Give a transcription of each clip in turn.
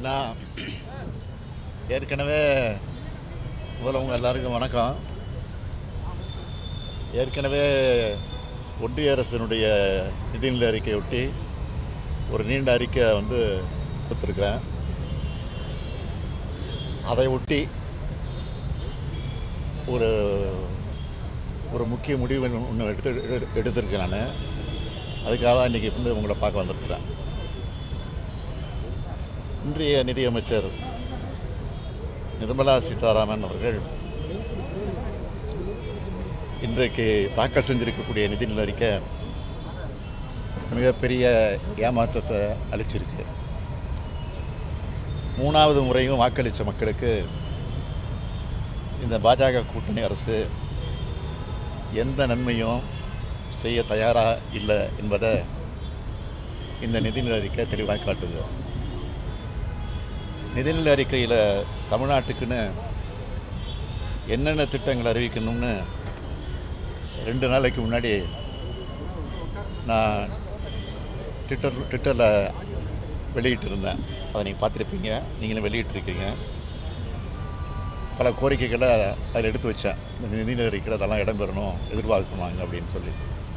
நான் ஏற்கனவே முதல்ல உங்கள் எல்லாருக்கும் வணக்கம் ஏற்கனவே ஒன்றிய அரசினுடைய நிதிநிலை அறிக்கையை ஒட்டி ஒரு நீண்ட அறிக்கை வந்து கொடுத்துருக்குறேன் அதை ஒட்டி ஒரு ஒரு முக்கிய முடிவு ஒன்று எடுத்து எடு- எடுத்திருக்கேன் நான் அதுக்காக தான் இன்றைக்கி வந்து உங்களை பார்க்க வந்திருக்கிறேன் இன்றைய நிதியமைச்சர் நிர்மலா சீதாராமன் அவர்கள் இன்றைக்கு தாக்கல் செஞ்சிருக்கக்கூடிய நிதிநிலை அறிக்கை மிகப்பெரிய ஏமாற்றத்தை அளிச்சிருக்கு மூணாவது முறையும் வாக்களித்த மக்களுக்கு இந்த பாஜக கூட்டணி அரசு எந்த நன்மையும் செய்ய தயாராக இல்லை என்பதை இந்த நிதிநிலை அறிக்கை தெளிவாக காட்டுது நிதிநிலை அறிக்கையில் தமிழ்நாட்டுக்குன்னு என்னென்ன திட்டங்கள் அறிவிக்கணும்னு ரெண்டு நாளைக்கு முன்னாடி நான் ட்விட்டர் ட்விட்டரில் வெளியிட்டிருந்தேன் அதை நீங்கள் பார்த்துருப்பீங்க நீங்களும் வெளியிட்டிருக்கீங்க பல கோரிக்கைகளை அதில் எடுத்து வச்சேன் இந்த நிதிநிலை அறிக்கையில் அதெல்லாம் இடம்பெறணும் எதிர்பார்க்கணுங்க அப்படின்னு சொல்லி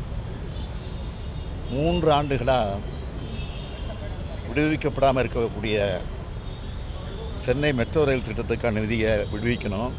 மூன்று ஆண்டுகளாக விடுவிக்கப்படாமல் இருக்கக்கூடிய சென்னை மெட்ரோ ரயில் திட்டத்துக்கான நிதியை விடுவிக்கணும்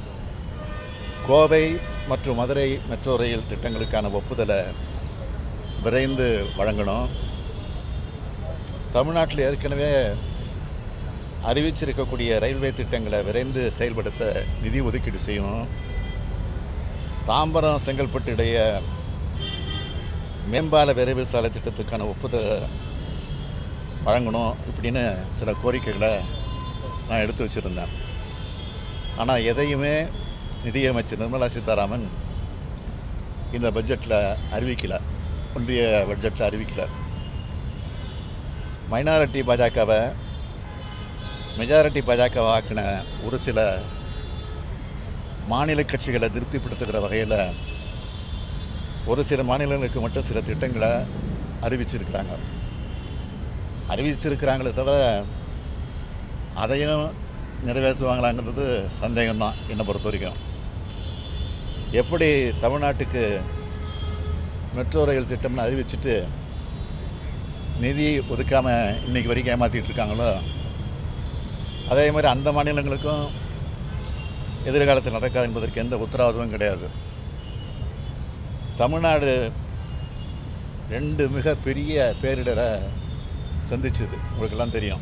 கோவை மற்றும் மதுரை மெட்ரோ ரயில் திட்டங்களுக்கான ஒப்புதலை விரைந்து வழங்கணும் தமிழ்நாட்டில் ஏற்கனவே அறிவிச்சிருக்கக்கூடிய ரயில்வே திட்டங்களை விரைந்து செயல்படுத்த நிதி ஒதுக்கீடு செய்யணும் தாம்பரம் செங்கல்பட்டு இடையே மேம்பால விரைவு சாலை திட்டத்துக்கான ஒப்புதல் வழங்கணும் இப்படின்னு சில கோரிக்கைகளை நான் எடுத்து வச்சுருந்தேன் ஆனால் எதையுமே நிதியமைச்சர் நிர்மலா சீதாராமன் இந்த பட்ஜெட்டில் அறிவிக்கலை ஒன்றிய பட்ஜெட்டில் அறிவிக்கலை மைனாரிட்டி பாஜகவை மெஜாரிட்டி பாஜகவை ஆக்கின ஒரு சில மாநில கட்சிகளை திருப்திப்படுத்துகிற வகையில் ஒரு சில மாநிலங்களுக்கு மட்டும் சில திட்டங்களை அறிவிச்சிருக்கிறாங்க அறிவிச்சிருக்கிறாங்களே தவிர அதையும் நிறைவேற்றுவாங்களாங்கிறது சந்தேகம்தான் என்னை பொறுத்த வரைக்கும் எப்படி தமிழ்நாட்டுக்கு மெட்ரோ ரயில் திட்டம்னு அறிவிச்சிட்டு நிதி ஒதுக்காமல் இன்னைக்கு வரைக்கும் ஏமாற்றிட்டு இருக்காங்களோ அதே மாதிரி அந்த மாநிலங்களுக்கும் எதிர்காலத்தில் நடக்காது என்பதற்கு எந்த உத்தரவாதமும் கிடையாது தமிழ்நாடு ரெண்டு மிக பெரிய பேரிடரை சந்திச்சுது உங்களுக்கெல்லாம் தெரியும்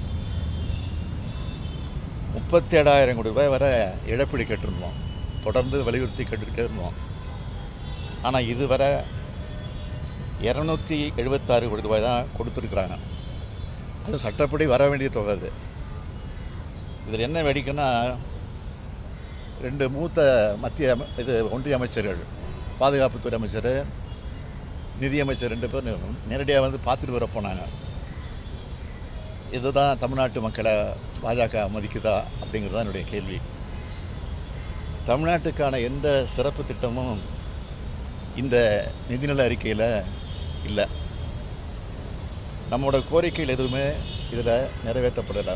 முப்பத்தி ஏழாயிரம் கோடி ரூபாய் வரை இழப்பீடு கேட்டிருந்தோம் தொடர்ந்து வலியுறுத்தி கேட்டுக்கிட்டே இருந்தோம் ஆனால் இதுவரை இரநூத்தி எழுபத்தாறு கோடி ரூபாய் தான் கொடுத்துருக்குறாங்க அது சட்டப்படி வர வேண்டிய தொகை அது இதில் என்ன வேடிக்கைன்னா ரெண்டு மூத்த மத்திய அம- இது ஒன்றிய அமைச்சர்கள் பாதுகாப்புத்துறை அமைச்சர் நிதியமைச்சர் ரெண்டு பேரும் நேரடியாக வந்து பார்த்துட்டு வர போனாங்க இதுதான் தமிழ்நாட்டு மக்களை பாஜக மதிக்குதா அப்படிங்கிறது தான் என்னுடைய கேள்வி தமிழ்நாட்டுக்கான எந்த சிறப்பு திட்டமும் இந்த நிதிநிலை அறிக்கையில் இல்லை நம்மளோட கோரிக்கைகள் எதுவுமே இதில் நிறைவேற்றப்படலை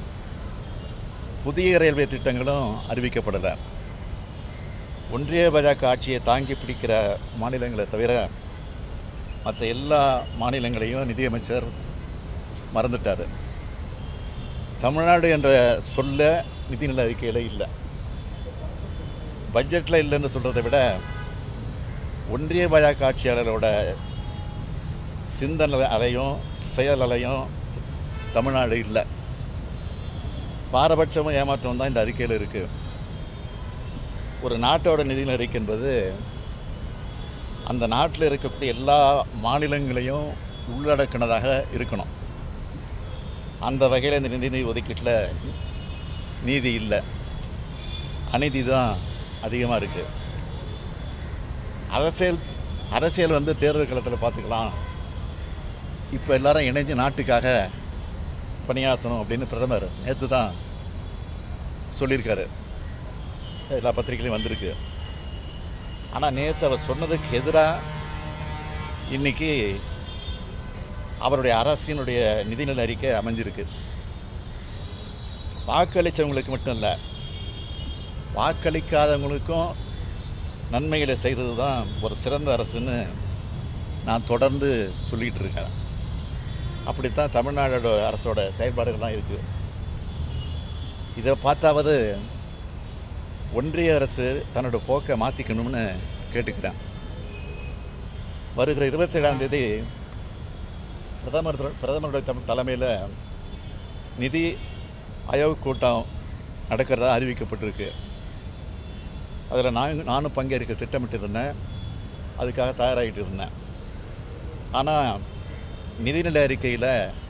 புதிய ரயில்வே திட்டங்களும் அறிவிக்கப்படலை ஒன்றிய பாஜக ஆட்சியை தாங்கி பிடிக்கிற மாநிலங்களை தவிர மற்ற எல்லா மாநிலங்களையும் நிதியமைச்சர் மறந்துட்டார் தமிழ்நாடு என்ற சொல்ல நிதிநிலை அறிக்கையில் இல்லை பட்ஜெட்டில் இல்லைன்னு சொல்கிறத விட ஒன்றிய பாஜக ஆட்சியாளரோட சிந்தனை அலையும் செயல் அலையும் தமிழ்நாடு இல்லை பாரபட்சமும் ஏமாற்றம் தான் இந்த அறிக்கையில் இருக்குது ஒரு நாட்டோட நிதிநிலை அறிக்கை என்பது அந்த நாட்டில் இருக்கக்கூடிய எல்லா மாநிலங்களையும் உள்ளடக்கினதாக இருக்கணும் அந்த வகையில் இந்த நிதி ஒதுக்கீட்டில் நீதி இல்லை அநீதி தான் அதிகமாக இருக்குது அரசியல் அரசியல் வந்து தேர்தல் களத்தில் பார்த்துக்கலாம் இப்போ எல்லாரும் இணைஞ்சு நாட்டுக்காக பணியாற்றணும் அப்படின்னு பிரதமர் நேற்று தான் சொல்லியிருக்காரு எல்லா பத்திரிகையிலையும் வந்திருக்கு ஆனால் நேற்று அவர் சொன்னதுக்கு எதிராக இன்னைக்கு அவருடைய அரசினுடைய நிதிநிலை அறிக்கை அமைஞ்சிருக்கு வாக்களித்தவங்களுக்கு மட்டும் இல்லை வாக்களிக்காதவங்களுக்கும் நன்மைகளை செய்கிறது தான் ஒரு சிறந்த அரசுன்னு நான் தொடர்ந்து சொல்லிகிட்டு இருக்கேன் அப்படித்தான் தமிழ்நாடோட அரசோட செயல்பாடுகள்லாம் இருக்குது இதை பார்த்தாவது ஒன்றிய அரசு தன்னோட போக்கை மாற்றிக்கணும்னு கேட்டுக்கிறேன் வருகிற இருபத்தேழாம் தேதி பிரதமர் பிரதமருடைய தம் தலைமையில் நிதி ஆயோக் கூட்டம் நடக்கிறதா அறிவிக்கப்பட்டிருக்கு அதில் நான் நானும் பங்கேற்க திட்டமிட்டிருந்தேன் அதுக்காக தயாராகிட்டு இருந்தேன் ஆனால் நிதிநிலை அறிக்கையில்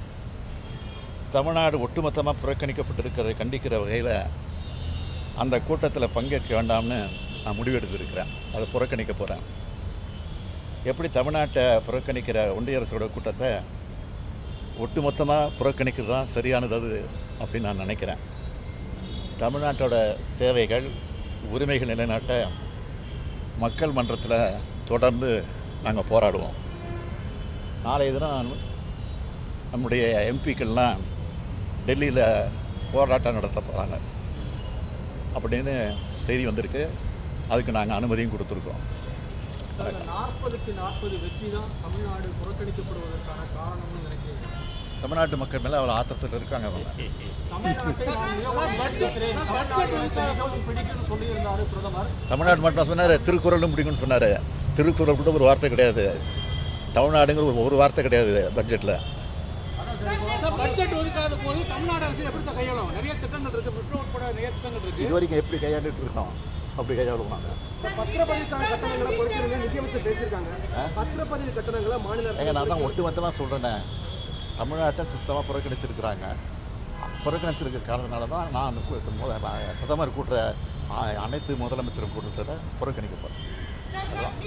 தமிழ்நாடு ஒட்டுமொத்தமாக புறக்கணிக்கப்பட்டிருக்கிறதை கண்டிக்கிற வகையில் அந்த கூட்டத்தில் பங்கேற்க வேண்டாம்னு நான் முடிவெடுத்திருக்கிறேன் அதை புறக்கணிக்க போகிறேன் எப்படி தமிழ்நாட்டை புறக்கணிக்கிற ஒன்றிய அரசோட கூட்டத்தை ஒட்டுமொத்தமாக புறக்கணிக்கிறது தான் சரியானது அது அப்படின்னு நான் நினைக்கிறேன் தமிழ்நாட்டோட தேவைகள் உரிமைகள் நிலைநாட்ட மக்கள் மன்றத்தில் தொடர்ந்து நாங்கள் போராடுவோம் நாளைய தினம் நம்முடைய எம்பிக்கள்லாம் டெல்லியில் போராட்டம் நடத்த போகிறாங்க அப்படின்னு செய்தி வந்திருக்கு அதுக்கு நாங்கள் அனுமதியும் கொடுத்துருக்கோம் சார் நாற்பதுக்கு நாற்பது வெற்றி தான் தமிழ்நாடு புறக்கணிக்கப்படுவதற்கான காரணம்னு நினைக்கிறீங்க தமிழ்நாட்டு மக்கள் மேலே அவ்வளோ ஆத்திரத்தில் இருக்காங்க அவங்க தமிழ்நாட்டை நான் மிகவும் நேசிக்கிறேன். தமிழ்நாடு எனக்கு மிகவும் பிடிக்கும்னு சொல்லியிருந்தாரு பிரதமர் தமிழ்நாடு மட்டும் சொன்னார் திருக்குறளும் பிடிக்கும்னு சொன்னார் திருக்குறள் கூட ஒரு வார்த்தை கிடையாது தமிழ்நாடுங்கிற ஒரு ஒரு வார்த்தை கிடையாது பட்ஜெட்டில் சார் பட்ஜெட் ஒதுக்காத போது தமிழ்நாடு அரசு எப்படி சார் கையாளும் நிறைய திட்டங்கள் இருக்கு மெட்ரோ உட்பட நிறைய திட்டங்கள் இருக்கு இது வரைக்கும் எப்படி கையாண்டுட்டு இருக்கோம் அப்படி கையாளுவோம் நாங்கள் பத்திரப்பதிவுக்கான கட்டணங்களை குறைக்கிறது நிதியமைச்சர் பேசியிருக்காங்க பத்திரப்பதிவு கட்டணங்களை மாநில அரசு ஏங்க நான் தான் ஒட்டுமொத்தமாக சொல்கிறேனே தமிழ்நாட்டை சுத்தமாக புறக்கணிச்சிருக்கிறாங்க புறக்கணிச்சிருக்க காரணத்தினால தான் நான் அந்த கூ- முத- பிரதமர் கூட்டுற அ- அனைத்து முதலமைச்சரும் கூட்டத்தில் புறக்கணிக்க போகிறேன்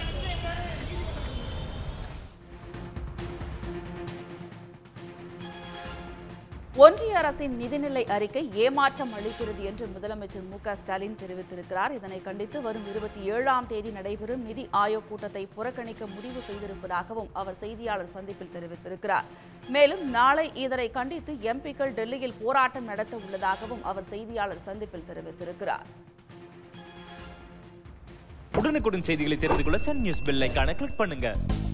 ஒன்றிய அரசின் நிதிநிலை அறிக்கை ஏமாற்றம் அளிக்கிறது என்று முதலமைச்சர் மு க ஸ்டாலின் தெரிவித்திருக்கிறார் இதனை கண்டித்து வரும் இருபத்தி ஏழாம் தேதி நடைபெறும் நிதி ஆயோக் கூட்டத்தை புறக்கணிக்க முடிவு செய்திருப்பதாகவும் அவர் செய்தியாளர் சந்திப்பில் தெரிவித்திருக்கிறார் மேலும் நாளை இதனை கண்டித்து எம்பிக்கள் டெல்லியில் போராட்டம் நடத்த உள்ளதாகவும் அவர் செய்தியாளர் சந்திப்பில் தெரிவித்திருக்கிறார் உடனுக்குடன் செய்திகளை தெரிந்து கொள்ள சன் நியூஸ் பெல் ஐகானை கிளிக் பண்ணுங்க